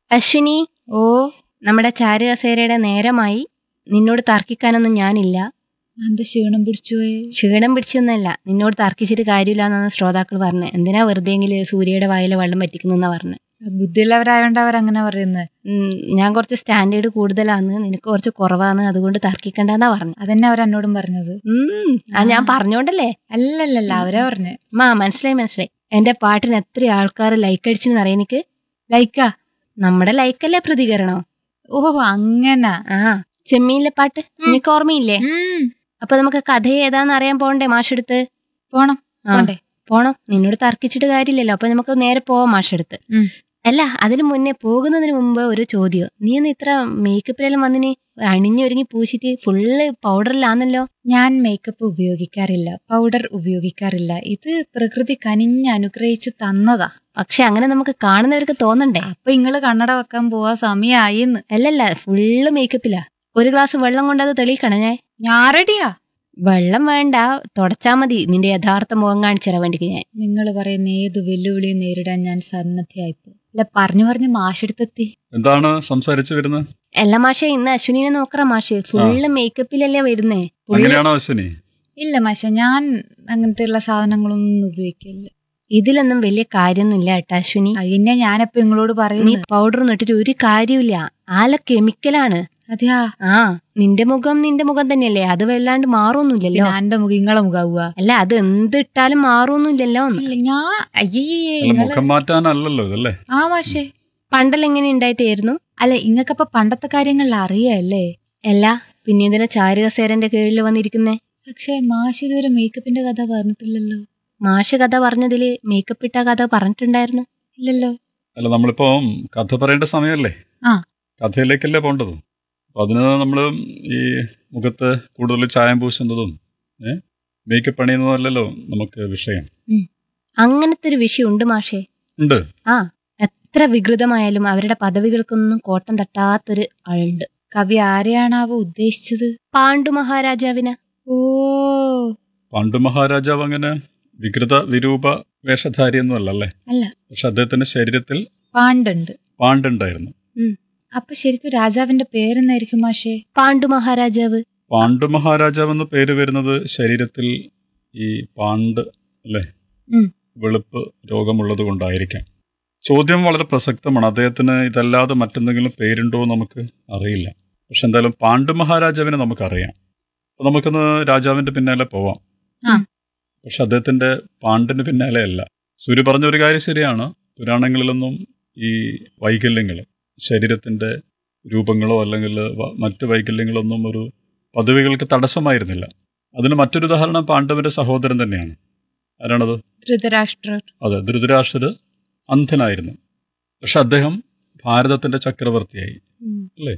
അശ്വിനി ഓ നമ്മുടെ ചാരുകസേരയുടെ നേരമായി നിന്നോട് തർക്കിക്കാനൊന്നും ഞാനില്ല എന്താ ക്ഷീണം പിടിച്ചു പോയേ ക്ഷീണം പിടിച്ചൊന്നല്ല നിന്നോട് തർക്കിച്ചിട്ട് കാര്യമില്ല എന്നാണ് ശ്രോതാക്കൾ പറഞ്ഞത് എന്തിനാ വെറുതെയെങ്കിൽ സൂര്യയുടെ വായിലെ വെള്ളം പറ്റിക്കുന്നെന്നാ പറഞ്ഞത് ബുദ്ധിയുള്ളവരായോണ്ട് അവരങ്ങനെ പറയുന്നത് ഉം, ഞാൻ കുറച്ച് സ്റ്റാൻഡേർഡ് കൂടുതലാന്ന് നിനക്ക് കുറച്ച് കുറവാന്ന് അതുകൊണ്ട് തർക്കിക്കണ്ടെന്നാ പറഞ്ഞത് അതന്നെ അവരെന്നോടും പറഞ്ഞത് ഉം, അത് ഞാൻ പറഞ്ഞോണ്ടല്ലേ അല്ലല്ലല്ല അവരാ പറഞ്ഞേ മാ മനസ്സിലായി മനസ്സിലായി എന്റെ പാട്ടിന് എത്ര ആൾക്കാർ ലൈക്ക് അടിച്ചെന്ന് അറിയാം എനിക്ക് ലൈക്കാ നമ്മുടെ ലൈക്കല്ലേ പ്രതികരണോ ഓ അങ്ങനെ ആ ചെമ്മീനിലെ പാട്ട് നിനക്ക് ഓർമ്മയില്ലേ അപ്പൊ നമുക്ക് കഥ ഏതാന്ന് അറിയാൻ പോണ്ടേ മാഷെടുത്ത് പോണം ആ, പോണ്ടേ പോണം നിന്നോട് തർക്കിച്ചിട്ട് കാര്യമില്ലല്ലോ അപ്പൊ നമുക്ക് നേരെ പോവാം മാഷെടുത്ത് ഉം. അല്ല അതിനു മുന്നേ പോകുന്നതിന് മുമ്പ് ഒരു ചോദ്യം നീ ഒന്ന് ഇത്ര മേക്കപ്പിലെല്ലാം വന്നിന് അണിഞ്ഞൊരുങ്ങി പൂശിട്ട് ഫുള്ള് പൗഡറിലാന്നല്ലോ ഞാൻ മേക്കപ്പ് ഉപയോഗിക്കാറില്ല പൗഡർ ഉപയോഗിക്കാറില്ല ഇത് പ്രകൃതി കനിഞ്ഞ് അനുഗ്രഹിച്ച് തന്നതാ പക്ഷെ അങ്ങനെ നമുക്ക് കാണുന്നവർക്ക് തോന്നണ്ടേ അപ്പൊ ഇങ്ങള് കണ്ണട വെക്കാൻ പോവാ സമയായിന്ന് അല്ലല്ല ഫുള്ള് മേക്കപ്പിലാ ഒരു ഗ്ലാസ് വെള്ളം കൊണ്ട് അത് തെളിയിക്കണം ഞാൻ ഞാറടിയാ വെള്ളം വേണ്ട തുടച്ചാ മതി നിന്റെ യഥാർത്ഥ മുഖം കാണിച്ചു വേണ്ടിക്ക് ഞാൻ നിങ്ങൾ പറയുന്ന ഏത് വെല്ലുവിളിയും നേരിടാൻ ഞാൻ സന്നദ്ധയായിപ്പോ അല്ല പറഞ്ഞു പറഞ്ഞു മാഷെടുത്തെത്തി എന്താണ് സംസാരിച്ചു വരുന്നത് എല്ലാ മാഷെ ഇന്ന് അശ്വിനിനെ നോക്കറ മാഷെ ഫുള്ള് മേക്കപ്പിലല്ലേ വരുന്നേ ഫുള്ള് അങ്ങനെയാണോ അശ്വിനി ഇല്ല മാഷ ഞാൻ അങ്ങനത്തെ ഉള്ള സാധനങ്ങളൊന്നും ഉപയോഗിക്കില്ല ഇതിലൊന്നും വലിയ കാര്യമൊന്നുമില്ല കേട്ടോ അശ്വിനി അതിനെ ഞാനപ്പോ നിങ്ങളോട് നീ പറയുന്നു പൗഡർ ഇട്ടിട്ട് ഒരു കാര്യമില്ല ആല കെമിക്കലാണ് അതെയാ ആ നിന്റെ മുഖം നിന്റെ മുഖം തന്നെയല്ലേ അത് വല്ലാണ്ട് മാറൊന്നുമില്ലല്ലോ പിന്നെ എന്റെ മുഖം ഇങ്ങളെ മുഖാവുക അല്ല അത് എന്ത് ഇട്ടാലും മാറൊന്നുമില്ലല്ലോ ഇല്ല ഞാൻ അയ്യേ അല്ല ഇങ്ങള് മുഖം മാറ്റാനല്ലല്ലോ ഇതല്ലേ ആ മാഷേ പണ്ടെല്ലാം എങ്ങനെ ഉണ്ടായിട്ടായിരുന്നു അല്ല ഇങ്ങക്കപ്പൊ പണ്ടത്തെ കാര്യങ്ങളിൽ അറിയല്ലേ അല്ല പിന്നെ ഇതിനെ ചാരുകസേരന്റെ കീഴിൽ വന്നിരിക്കുന്നേ പക്ഷെ മാഷ് ഇതുവരെ മേക്കപ്പിന്റെ കഥ പറഞ്ഞിട്ടില്ലല്ലോ മാഷ് കഥ പറഞ്ഞതില് മേക്കപ്പ് ഇട്ട കഥ പറഞ്ഞിട്ടുണ്ടായിരുന്നു ഇല്ലല്ലോ അല്ല നമ്മളിപ്പോ കഥ പറയേണ്ട സമയമല്ലേ ആ. കഥയിലേക്കല്ലേ പോണ്ടത് അപ്പൊ അതിന് നമ്മൾ ഈ മുഖത്ത് കൂടുതൽ ചായം പൂശുന്നതും ഏ മേക്കപ്പ് പണിയുന്നതും അല്ലല്ലോ നമുക്ക് വിഷയം അങ്ങനത്തെ ഒരു വിഷയം ഉണ്ട് മാഷേ ഉണ്ട് ആ എത്ര വികൃതമായാലും അവരുടെ പദവികൾക്കൊന്നും കോട്ടം തട്ടാത്തൊരു ആളുണ്ട് കവി ആരെയാണാവോ ഉദ്ദേശിച്ചത് പാണ്ഡു മഹാരാജാവിന് ഓ പണ്ട് മഹാരാജാവ് അങ്ങനെ വികൃത വിരൂപ വേഷധാരിയൊന്നും അല്ലല്ലേ അല്ല. പക്ഷെ അദ്ദേഹത്തിന്റെ ശരീരത്തിൽ പാണ്ടുണ്ട് പാണ്ടുണ്ടായിരുന്നു അപ്പൊ ശരിക്കും രാജാവിന്റെ പേരെന്നായിരിക്കും മാഷേ പാണ്ഡു മഹാരാജാവ് പാണ്ഡു മഹാരാജാവ് എന്ന പേര് വരുന്നത് ശരീരത്തിൽ ഈ പാണ്ട് അല്ലേ ഉം. വെളുപ്പ് രോഗമുള്ളത് കൊണ്ടായിരിക്കാം ചോദ്യം വളരെ പ്രസക്തമാണ് അദ്ദേഹത്തിന് ഇതല്ലാതെ മറ്റെന്തെങ്കിലും പേരുണ്ടോ എന്ന് നമുക്ക് അറിയില്ല പക്ഷെ എന്തായാലും പാണ്ഡു മഹാരാജാവിനെ നമുക്കറിയാം അപ്പൊ നമുക്കൊന്ന് രാജാവിന്റെ പിന്നാലെ പോവാം ആ. പക്ഷെ അദ്ദേഹത്തിന്റെ പാണ്ടിന് പിന്നാലെ അല്ല സൂര്യ പറഞ്ഞ ഒരു കാര്യം ശരിയാണ് പുരാണങ്ങളിലൊന്നും ഈ വൈകല്യങ്ങൾ ശരീരത്തിന്റെ രൂപങ്ങളോ അല്ലെങ്കിൽ വ- മറ്റ് വൈകല്യങ്ങളൊന്നും ഒരു പദവികൾക്ക് തടസ്സമായിരുന്നില്ല അതിന് മറ്റൊരു ഉദാഹരണം പാണ്ഡവന്റെ സഹോദരൻ തന്നെയാണ് ആരാണത് ധൃതരാഷ്ട്രർ അതെ ധൃതരാഷ്ട്രര് അന്ധനായിരുന്നു പക്ഷെ അദ്ദേഹം ഭാരതത്തിന്റെ ചക്രവർത്തിയായി ഉം. അല്ലേ